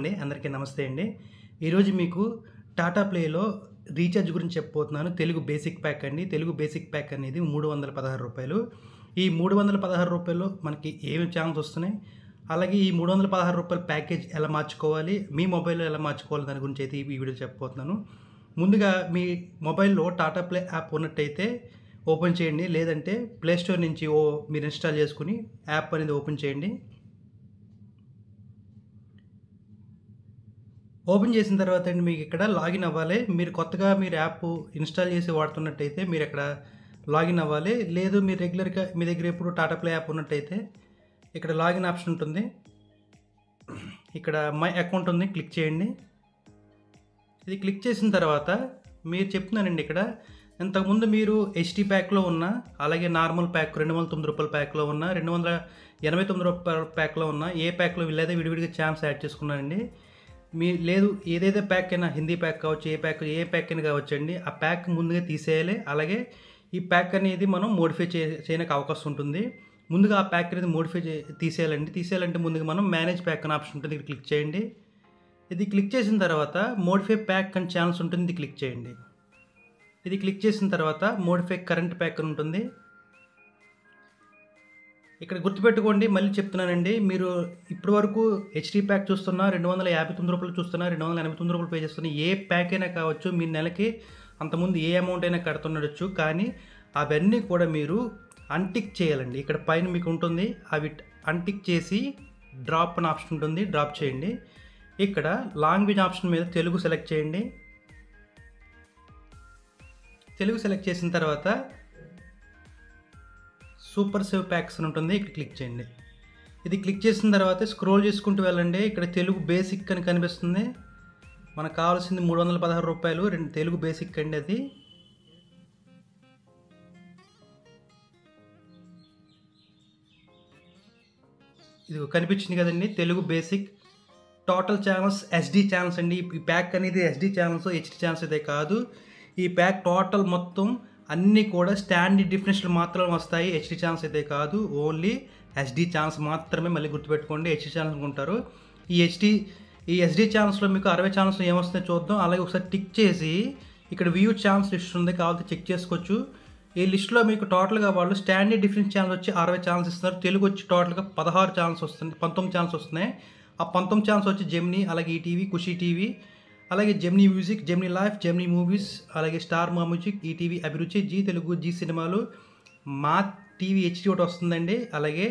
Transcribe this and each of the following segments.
అండి అందరికీ నమస్తే అండి ఈరోజు మీకు టాటా ప్లేలో రీఛార్జ్ గురించి చెప్పబోతున్నాను తెలుగు బేసిక్ ప్యాక్ అండి తెలుగు బేసిక్ ప్యాక్ అనేది మూడు వందల పదహారు రూపాయలు ఈ మూడు వందల పదహారు రూపాయలు మనకి ఏమి ఛాన్స్ వస్తున్నాయి అలాగే ఈ మూడు వందల పదహారు రూపాయల ప్యాకేజ్ ఎలా మార్చుకోవాలి మీ మొబైల్లో ఎలా మార్చుకోవాలి దాని గురించి అయితే ఈ వీడియో చెప్పబోతున్నాను ముందుగా మీ మొబైల్లో టాటా ప్లే యాప్ ఉన్నట్టయితే ఓపెన్ చేయండి లేదంటే ప్లే స్టోర్ నుంచి ఓ మీరు ఇన్స్టాల్ చేసుకుని యాప్ అనేది ఓపెన్ చేయండి ఓపెన్ చేసిన తర్వాత అండి మీకు ఇక్కడ లాగిన్ అవ్వాలి మీరు కొత్తగా మీరు యాప్ ఇన్స్టాల్ చేసి వాడుతున్నట్టయితే మీరు ఇక్కడ లాగిన్ అవ్వాలి లేదు మీరు రెగ్యులర్గా మీ దగ్గర ఎప్పుడు టాటా ప్లే యాప్ ఉన్నట్టయితే ఇక్కడ లాగిన్ ఆప్షన్ ఉంటుంది ఇక్కడ మై అకౌంట్ ఉంది క్లిక్ చేయండి ఇది క్లిక్ చేసిన తర్వాత మీరు చెప్తున్నానండి ఇక్కడ ఇంతకుముందు మీరు హెచ్డి ప్యాక్లో ఉన్న అలాగే నార్మల్ ప్యాక్ రెండు వందల తొమ్మిది రూపాయల ప్యాక్లో ఉన్న రెండు వందల ఎనభై తొమ్మిది రూపాయల ప్యాక్లో ఉన్న ఏ ప్యాక్లో వీళ్ళైతే విడివిడిగా ఛాన్స్ యాడ్ చేసుకున్నారండి మీ లేదు ఏదైతే ప్యాక్ అయినా హిందీ ప్యాక్ కావచ్చు ఏ ప్యాక్ ఏ ప్యాక్ అయినా కావచ్చు అండి ఆ ప్యాక్ ముందుగా తీసేయాలి అలాగే ఈ ప్యాక్ అనేది మనం మోడిఫై చే చేయడానికి అవకాశం ఉంటుంది ముందుగా ఆ ప్యాక్ అనేది మోడిఫై చే తీసేయాలండి తీసేయాలంటే ముందుగా మనం మేనేజ్ ప్యాక్ అనే ఆప్షన్ ఉంటుంది ఇక్కడ క్లిక్ చేయండి ఇది క్లిక్ చేసిన తర్వాత మోడిఫై ప్యాక్ అని ఛాన్స్ ఉంటుంది ఇది క్లిక్ చేయండి ఇది క్లిక్ చేసిన తర్వాత మోడిఫై కరెంట్ ప్యాక్ అని ఉంటుంది ఇక్కడ గుర్తుపెట్టుకోండి మళ్ళీ చెప్తున్నానండి మీరు ఇప్పటి వరకు హెచ్డి ప్యాక్ చూస్తున్నా రెండు వందల యాభై తొమ్మిది రూపాయలు చూస్తున్నా రెండు వందల ఎనభై తొమ్మిది రూపాయలు పే చేస్తున్నా ఏ ప్యాక్ అయినా కావచ్చు మీ నెలకి అంతకుముందు ఏ అమౌంట్ అయినా కడుతుండొచ్చు కానీ అవన్నీ కూడా మీరు అన్టిక్ చేయాలండి ఇక్కడ పైన మీకు ఉంటుంది అవి అన్టిక్ చేసి డ్రాప్ అని ఆప్షన్ ఉంటుంది డ్రాప్ చేయండి ఇక్కడ లాంగ్వేజ్ ఆప్షన్ మీద తెలుగు సెలెక్ట్ చేయండి తెలుగు సెలెక్ట్ చేసిన తర్వాత సూపర్ సేవ్ ప్యాక్స్ అని ఉంటుంది ఇక్కడ క్లిక్ చేయండి ఇది క్లిక్ చేసిన తర్వాత స్క్రోల్ చేసుకుంటూ వెళ్ళండి ఇక్కడ తెలుగు బేసిక్ అని కనిపిస్తుంది మనకు కావాల్సింది మూడు వందల పదహారు రూపాయలు రెండు తెలుగు బేసిక్ అండి అది ఇది కనిపించింది కదండి Telugu basic total channels SD channels అండి ఈ ప్యాక్ అనేది ఎస్డి ఛానల్స్ హెచ్డి ఛానల్స్ అయితే కాదు ఈ ప్యాక్ టోటల్ మొత్తం అన్నీ కూడా స్టాండర్డ్ డిఫరెన్షియల్ మాత్రమే వస్తాయి హెచ్డి ఛానల్స్ అయితే కాదు ఓన్లీ ఎస్డి ఛానల్స్ మాత్రమే మళ్ళీ గుర్తుపెట్టుకోండి హెచ్డి ఛానల్స్ అనుకుంటారు ఈ హెచ్డి ఈ ఎస్డి ఛానల్స్లో మీకు అరవై ఛానల్స్ ఏమొస్తాయో చూద్దాం అలాగే ఒకసారి టిక్ చేసి ఇక్కడ వ్యూ ఛానల్స్ లిస్ట్ ఉంది కావాలంటే చెక్ చేసుకోవచ్చు ఈ లిస్ట్లో మీకు టోటల్గా వాళ్ళు స్టాండర్డ్ డిఫరెన్స్ ఛానల్స్ వచ్చి అరవై ఛానల్స్ ఇస్తున్నారు తెలుగు వచ్చి టోటల్గా పదహారు ఛానల్స్ వస్తుంది పంతొమ్మిది ఛానల్స్ వస్తున్నాయి ఆ పంతొమ్మిది ఛానల్స్ వచ్చి జెమ్నీ అలాగే ఈటీవీ ఖుషి టీవీ అలాగే Gemini music Gemini life Gemini movies అలాగే Star Maa music ETV Abhiruchi Zee Telugu Zee Cinemalu Maa TV HD ఒకటి వస్తుందండి అలాగే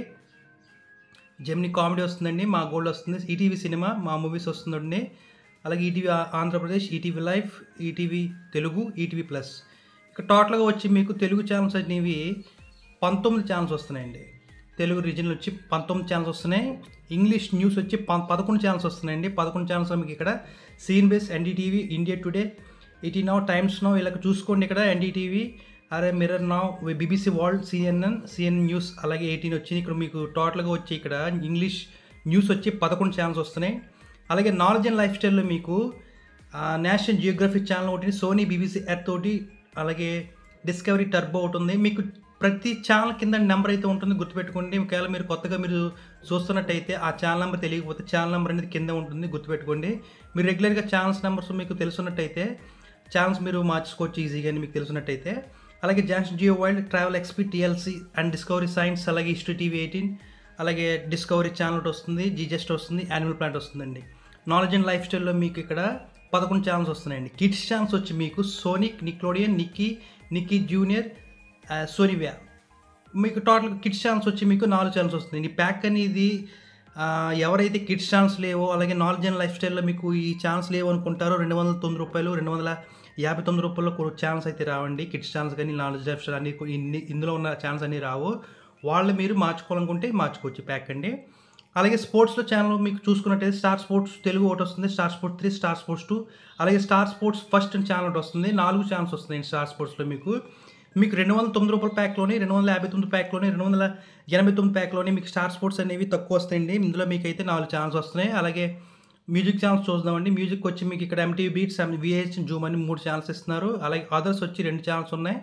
జెమ్నీ కామెడీ వస్తుందండి మా గోల్డ్ వస్తుంది ఈటీవీ సినిమా మా మూవీస్ వస్తుందండి అలాగే ETV Andhra Pradesh ETV life ETV Telugu ETV plus ఇక టోటల్గా వచ్చి మీకు తెలుగు ఛానల్స్ అనేవి పంతొమ్మిది ఛానల్స్ వస్తున్నాయండి తెలుగు రీజన్లు వచ్చి పంతొమ్మిది ఛానల్స్ వస్తున్నాయి ఇంగ్లీష్ న్యూస్ వచ్చి ప పదకొండు ఛానల్స్ వస్తున్నాయండి పదకొండు ఛానల్స్ మీకు ఇక్కడ సీన్ బేస్ NDTV India today ET now Times now ఇలా చూసుకోండి ఇక్కడ ఎన్డీటీవీ అరే mirror now BBC world CNN CN news అలాగే ఎయిటీన్ వచ్చింది ఇక్కడ మీకు టోటల్గా వచ్చి ఇక్కడ ఇంగ్లీష్ న్యూస్ వచ్చి పదకొండు ఛానల్స్ వస్తున్నాయి అలాగే నాలెడ్జ్ అండ్ లైఫ్ స్టైల్లో మీకు నేషనల్ జియోగ్రఫీ ఛానల్ ఒకటి సోనీ బీబీసీ ఎర్త్ ఒకటి అలాగే డిస్కవరీ టర్బో ఒకటి ఉంది మీకు ప్రతి ఛానల్ కింద నెంబర్ అయితే ఉంటుంది గుర్తుపెట్టుకోండి ఒకవేళ మీరు కొత్తగా మీరు చూస్తున్నట్టయితే ఆ ఛానల్ నెంబర్ తెలియకపోతే ఛానల్ నెంబర్ అనేది కింద ఉంటుంది గుర్తుపెట్టుకోండి మీరు రెగ్యులర్గా ఛానల్స్ నెంబర్స్ మీకు తెలుసున్నట్టయితే ఛానల్స్ మీరు మార్చుకోవచ్చు ఈజీగా మీకు తెలుసున్నట్టయితే అలాగే జాన్స్ Geo wild travel XP TLC and discovery science అలాగే హిస్టరీ టీవీ ఎయిటీన్ అలాగే డిస్కవరీ ఛానల్ వస్తుంది జీజెస్ట్ వస్తుంది యానిమల్ ప్లాంట్ వస్తుందండి నాలెడ్జ్ అండ్ లైఫ్ స్టైల్లో మీకు ఇక్కడ పదకొండు ఛానల్స్ వస్తున్నాయండి కిడ్స్ ఛానల్స్ వచ్చి మీకు Sonic Nickelodeon Nicky Nicky junior సోనివ్యా మీకు టోటల్ కిడ్స్ ఛానల్స్ వచ్చి మీకు నాలుగు ఛానల్స్ వస్తుంది ఈ ప్యాక్ అనేది ఎవరైతే కిడ్స్ ఛానల్స్ లేవో అలాగే నాలెడ్జ్ అండ్ లైఫ్ స్టైల్లో మీకు ఈ ఛానల్స్ లేవు అనుకుంటారో రెండు వందల తొమ్మిది రూపాయలు రెండు వందల యాభై తొమ్మిది రూపాయలు కొన్ని ఛానల్స్ అయితే రావండి కిడ్స్ ఛానల్స్ కానీ నాలెడ్జ్ లైఫ్ స్టైల్ అన్ని ఇన్ని ఇందులో ఉన్న ఛానల్స్ అన్నీ రావు వాళ్ళు మీరు మార్చుకోవాలనుకుంటే మార్చుకోవచ్చు ప్యాక్ అండి అలాగే స్పోర్ట్స్లో ఛానల్ మీకు చూసుకున్నట్టయితే స్టార్ స్పోర్ట్స్ తెలుగు ఒకటి వస్తుంది star sports three star sports two అలాగే స్టార్ స్పోర్ట్స్ ఫస్ట్ ఛానల్ ఒకటి వస్తుంది నాలుగు ఛానల్స్ వస్తున్నాయి స్టార్ స్పోర్ట్స్లో మీకు మీకు రెండు వందల తొమ్మిది రూపాయల ప్యాక్లోని రెండు వందల యాభై తొమ్మిది ప్యాక్లోని రెండు వందల ఎనభై తొమ్మిది ప్యాక్లోని మీకు స్టార్ స్పోర్ట్స్ అనేవి తక్కువ వస్తాయండి ఇందులో మీకు అయితే నాలుగు ఛానల్స్ వస్తున్నాయి అలాగే మ్యూజిక్ ఛానల్స్ చూద్దామండి మ్యూజిక్ వచ్చి మీకు ఇక్కడ ఎంటీవీ బీట్స్ విహెచ్ జూమ్ అని మూడు ఛానల్స్ ఇస్తున్నారు అలాగే అదర్స్ వచ్చి రెండు ఛానల్స్ ఉన్నాయి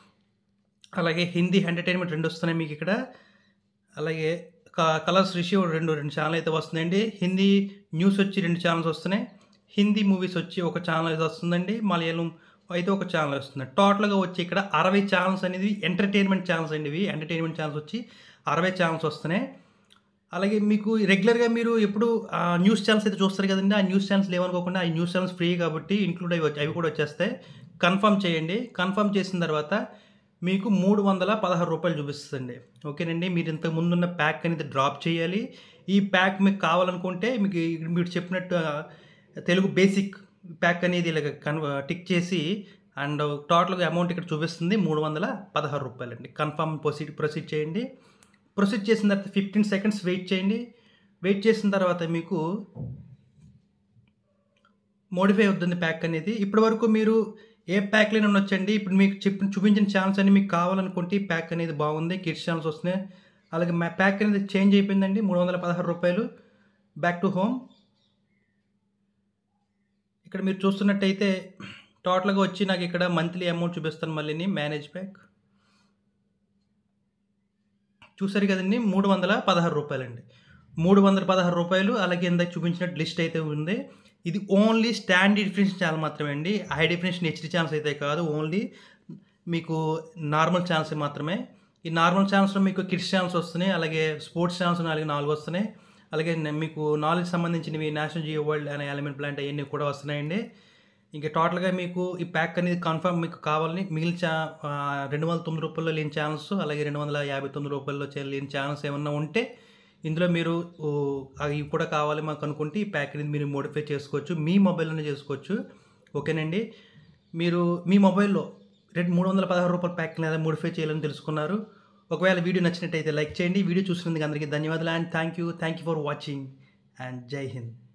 అలాగే హిందీ ఎంటర్టైన్మెంట్ రెండు వస్తున్నాయి మీకు ఇక్కడ అలాగే కలర్స్ రిషి రెండు రెండు ఛానల్ అయితే వస్తుందండి హిందీ న్యూస్ వచ్చి రెండు ఛానల్స్ వస్తున్నాయి హిందీ మూవీస్ వచ్చి ఒక ఛానల్ అయితే వస్తుందండి మలయాళం అయితే ఒక ఛానల్ వస్తుంది టోటల్గా వచ్చి ఇక్కడ అరవై ఛానల్స్ అనేది ఎంటర్టైన్మెంట్ ఛానల్స్ అండి ఇవి ఎంటర్టైన్మెంట్ ఛానల్స్ వచ్చి అరవై ఛానల్స్ వస్తున్నాయి అలాగే మీకు రెగ్యులర్గా మీరు ఎప్పుడు ఆ న్యూస్ ఛానల్స్ అయితే చూస్తారు కదండి ఆ న్యూస్ ఛానల్స్ ఏమనుకోకుండా ఆ న్యూస్ ఛానల్స్ ఫ్రీ కాబట్టి ఇంక్లూడ్ అవి వచ్చి- అవి కూడా వచ్చేస్తాయి కన్ఫర్మ్ చేయండి కన్ఫర్మ్ చేసిన తర్వాత మీకు మూడు వందల పదహారు రూపాయలు చూపిస్తుంది ఓకేనండి మీరు ఇంతకు ముందున్న ప్యాక్ అనేది డ్రాప్ చేయాలి ఈ ప్యాక్ మీకు కావాలనుకుంటే మీకు ఈ- మీరు చెప్పినట్టు ఆ, తెలుగు బేసిక్ ప్యాక్ అనేది ఇలాగ కన్ టిక్ చేసి అండ్ టోటల్గా అమౌంట్ ఇక్కడ చూపిస్తుంది మూడు వందల పదహారు రూపాయలండి కన్ఫర్మ్ ప్రొసీడ్ ప్రొసీడ్ చేయండి ప్రొసీడ్ చేసిన తర్వాత ఫిఫ్టీన్ సెకండ్స్ వెయిట్ చేయండి వెయిట్ చేసిన తర్వాత మీకు మోడిఫై అవుతుంది ప్యాక్ అనేది ఇప్పటి వరకు మీరు ఏ ప్యాక్లైనా ఉండొచ్చండి ఇప్పుడు మీకు చెప్పిన చూపించిన ఛానల్స్ అన్ని మీకు కావాలనుకుంటే ఈ ప్యాక్ అనేది బాగుంది కిడ్స్ ఛానల్స్ వస్తున్నాయి అలాగే మా ప్యాక్ అనేది చేంజ్ అయిపోయిందండి మూడు వందల పదహారు రూపాయలు బ్యాక్ టు హోమ్ ఇక్కడ మీరు చూస్తున్నట్టయితే టోటల్గా వచ్చి నాకు ఇక్కడ మంత్లీ అమౌంట్ చూపిస్తాను మళ్ళీ మేనేజ్ ప్యాక్ చూసారు కదండి మూడు వందల పదహారు రూపాయలండి మూడు వందల పదహారు రూపాయలు అలాగే ఇందాక చూపించినట్టు లిస్ట్ అయితే ఉంది ఇది ఓన్లీ స్టాండ్ డిఫరెన్స్ ఛానల్ మాత్రమే అండి హై డిఫరెన్స్ హెచ్డి ఛానల్స్ అయితే కాదు ఓన్లీ మీకు నార్మల్ ఛానల్స్ మాత్రమే ఈ నార్మల్ ఛానల్స్లో మీకు కిడ్స్ ఛానల్స్ వస్తున్నాయి అలాగే స్పోర్ట్స్ ఛానల్స్ నాలుగు నాలుగు వస్తున్నాయి అలాగే నే- మీకు నాలెడ్జ్ సంబంధించినవి నేషనల్ జియో వరల్డ్ అనే ఎలిమెంట్ ప్లాంట్ అవన్నీ కూడా వస్తున్నాయండి ఇంకా టోటల్గా మీకు ఈ ప్యాక్ అనేది కన్ఫర్మ్ మీకు కావాలని మిగిలిన చా ఆ, రెండు వందల తొమ్మిది రూపాయల్లో లేని ఛానల్స్ అలాగే రెండు వందల యాభై తొమ్మిది రూపాయల్లో చే- లేని ఛానల్స్ ఏమన్నా ఉంటే ఇందులో మీరు ఓ, అవి కూడా కావాలి మాకు అనుకుంటే ఈ ప్యాక్ అనేది మీరు మోడిఫై చేసుకోవచ్చు మీ మొబైల్లోనే చేసుకోవచ్చు ఓకేనండి మీరు మీ మొబైల్లో రెండు మూడు వందల పదహారు రూపాయల ప్యాక్ లేదా మోడిఫై చేయాలని తెలుసుకున్నారు ఒకవేళ వీడియో నచ్చినట్టయితే లైక్ చేయండి వీడియో చూసినందుకు అందరికీ ధన్యవాదాలు and thank you thank you for watching and జై హింద్